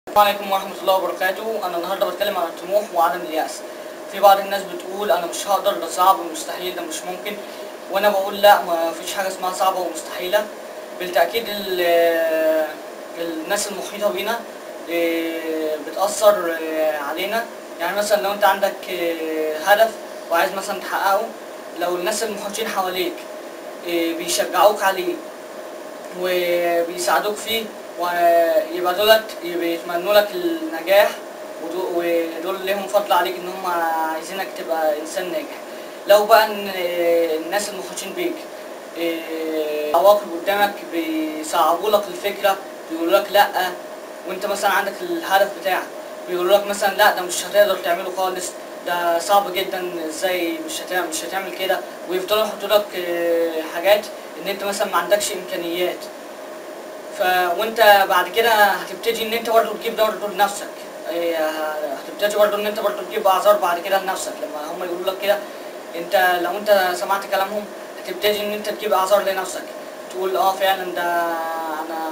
السلام عليكم ورحمة الله وبركاته أنا النهاردة بتكلم عن الطموح وعدم اليأس في بعض الناس بتقول أنا مش هقدر ده صعب ومستحيل ده مش ممكن وأنا بقول لا ما فيش حاجة اسمها صعبة ومستحيلة بالتأكيد ال- الناس المحيطة بينا إيه، بتأثر إيه، علينا يعني مثلا لو أنت عندك إيه، هدف وعايز مثلا تحققه لو الناس المحيطين حواليك إيه، بيشجعوك عليه وبيساعدوك فيه ويبقى دولت بيتمنوا لك النجاح ودو- ودول ليهم فضل عليك ان هم عايزينك تبقى انسان ناجح لو بقى ان الناس المحيطين بيك إيه، عواقب قدامك بيصعبوا لك الفكره بيقولوا لك لا وانت مثلا عندك الهدف بتاعك بيقولوا لك مثلا لا ده مش هتقدر تعمله خالص ده صعب جدا ازاي مش هتعمل مش هتعمل كده ويفضلوا يحطوا لك إيه، حاجات ان انت مثلا ما عندكش امكانيات ف وانت بعد كده هتبتدي ان انت برضه تجيب برضه لنفسك إيه، ه- هتبتدي برضه ان انت برضه تجيب اعذار بعد كده لنفسك لما هم يقولوا لك كده انت لو انت سمعت كلامهم هتبتدي ان انت تجيب اعذار لنفسك تقول اه فعلا ده انا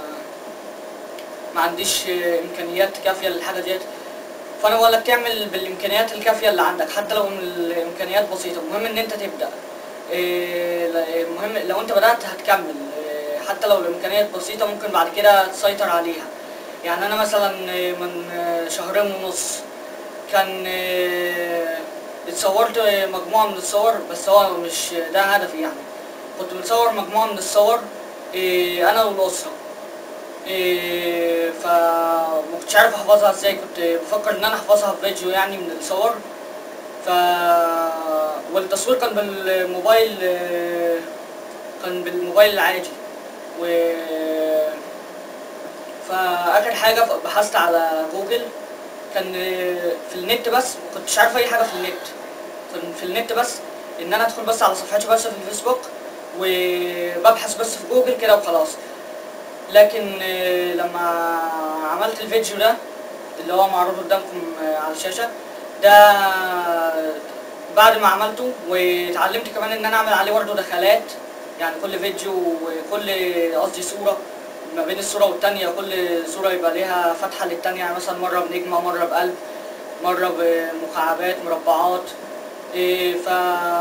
ما عنديش امكانيات كافيه للحاجه ديت فانا بقول لك تعمل بالامكانيات الكافيه اللي عندك حتى لو الامكانيات بسيطه المهم ان انت تبدا إيه، لا- المهم لو انت بدات هتكمل إيه، حتى لو الامكانيات بسيطه ممكن بعد كده تسيطر عليها يعني انا مثلا إيه، من إيه، شهرين ونص كان إيه، اتصورت مجموعه من الصور بس هو مش ده هدفي يعني كنت متصور مجموعه من الصور إيه، انا والاسره إيه، فما كنتش عارف احفظها ازاي كنت بفكر ان انا احفظها في فيديو يعني من الصور ف والتصوير كان بالموبايل آه، كان بالموبايل العادي و فاخر حاجه بحثت على جوجل كان آه، في النت بس ما كنتش عارف اي حاجه في النت كان في النت بس ان انا ادخل بس على صفحتي بس في الفيسبوك وببحث بس في جوجل كده وخلاص لكن آه، لما عملت الفيديو ده اللي هو معروض قدامكم آه، على الشاشة ده بعد ما عملته واتعلمت كمان ان انا اعمل عليه برضه دخلات يعني كل فيديو وكل قصدي صورة ما بين الصورة والتانية كل صورة يبقى ليها فتحة للتانية يعني مثلا مرة بنجمة مرة بقلب مرة بمكعبات مربعات إيه ف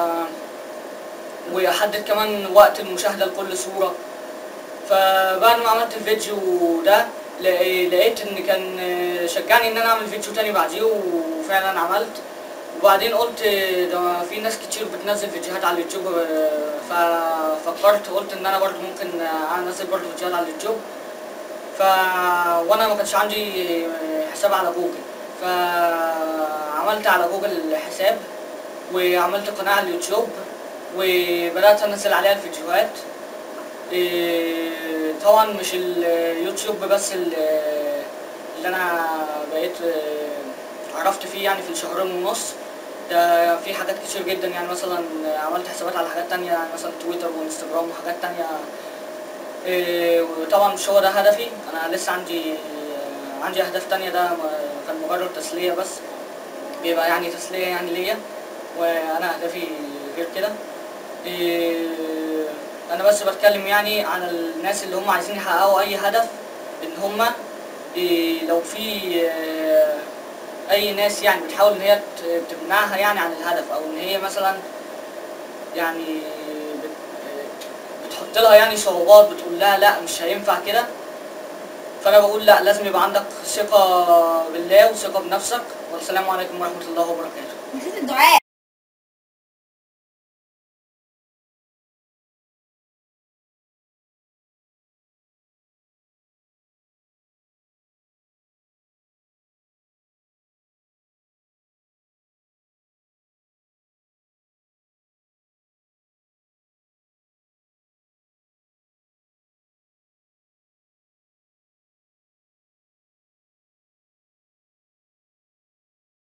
وأحدد كمان وقت المشاهدة لكل صورة فبعد ما عملت الفيديو ده لقي- لقيت ان كان شجعني ان انا اعمل فيديو تاني بعديه وفعلا عملت وبعدين قلت ده في ناس كتير بتنزل فيديوهات على اليوتيوب ففكرت قلت ان انا برضو ممكن انزل برضو فيديوهات على اليوتيوب ف وانا ما كانش عندي حساب على جوجل فعملت على جوجل حساب وعملت قناة على اليوتيوب وبدأت انزل عليها الفيديوهات إيه، طبعا مش اليوتيوب بس ال- اللي انا بقيت آه، عرفت فيه يعني في الشهرين ونص ده في حاجات كتير جدا يعني مثلا عملت حسابات على حاجات تانية يعني مثلا تويتر وانستجرام وحاجات تانية إيه، وطبعا مش هو ده هدفي انا لسه عندي آه، عندي اهداف تانية ده م- كان مجرد تسلية بس بيبقى يعني تسلية يعني ليا وانا اهدافي غير كده إيه، انا بس بتكلم يعني عن الناس اللي هم عايزين يحققوا اي هدف ان هم إيه، لو في آه، اي ناس يعني بتحاول ان هي ت- تمنعها يعني عن الهدف او ان هي مثلا يعني بت- آه، بتحط لها يعني صعوبات بتقول لها لا مش هينفع كده فانا بقول لا لازم يبقى عندك ثقة بالله وثقة بنفسك والسلام عليكم ورحمة الله وبركاته نسيت الدعاء